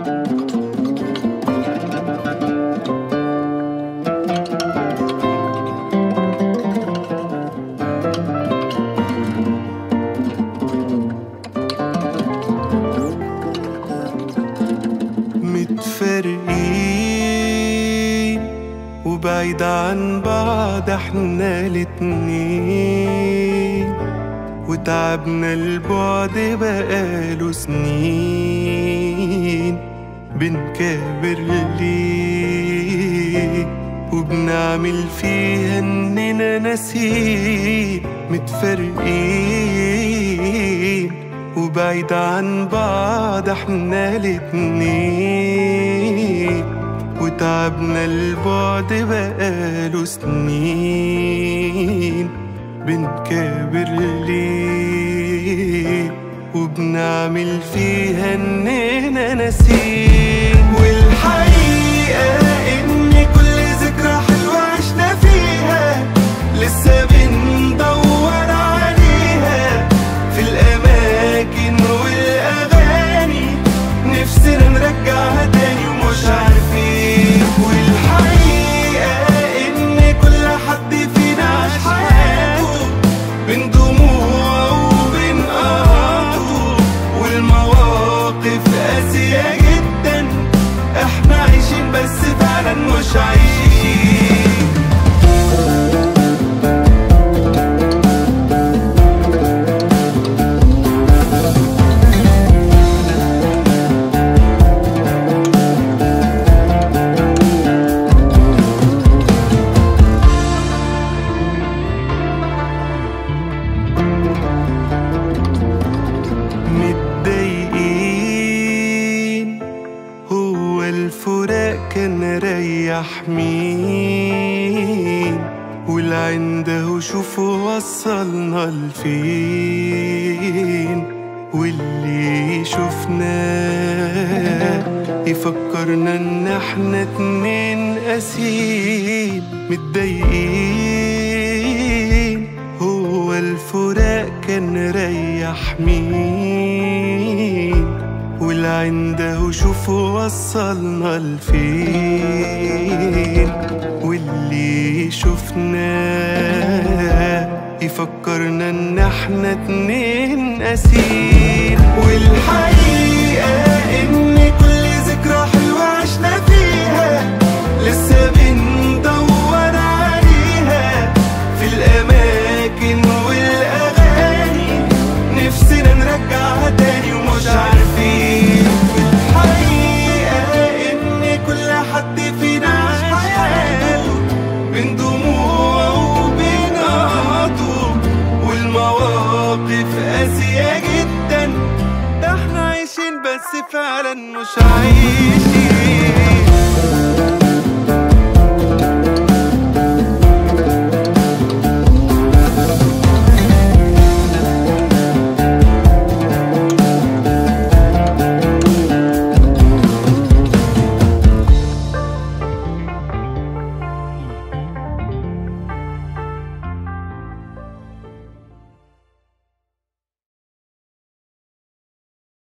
متفرقين وبعيد عن بعض احنا الاتنين وتعبنا البعد بقاله سنين بنكابر ليه وبنعمل فيها اننا ناسين متفرقين وبعيد عن بعض احنا الاتنين وتعبنا البعد بقاله سنين بنكابر ليه وبنعمل فيها اننا ناسين والحقيقة ان كل ذكرى حلوة عشنا فيها لسه بندور عليها في الأماكن والأغاني نفسنا نرجعها تاني ومش عارفين والحقيقة إن كل حد فينا عاش حياته بين دموع وبين قهاته والمواقف قاسية جدا احنا عايشين بس فعلا مش عايشين متضايقين هو الفراق كان ريح مين والعنده شوفوا وصلنا لفين واللي شفناه يفكرنا ان احنا اتنين قاسيين متضايقين هو الفراق كان ريح مين والعنده شوفوا وصلنا لفين واللي شفناه يفكرنا ان احنا اتنين قاسيين والحقيقة ان كل ذكرى حلوة عشنا فيها لسه بندور عليها في الأماكن والأغاني نفسنا نرجعها تاني ومش عارفين الحقيقة إن كل حد فينا عاش حياته بين دموع وبين قهاته والمواقف قاسية جدا ده احنا عايشين بس فعلا مش عايشين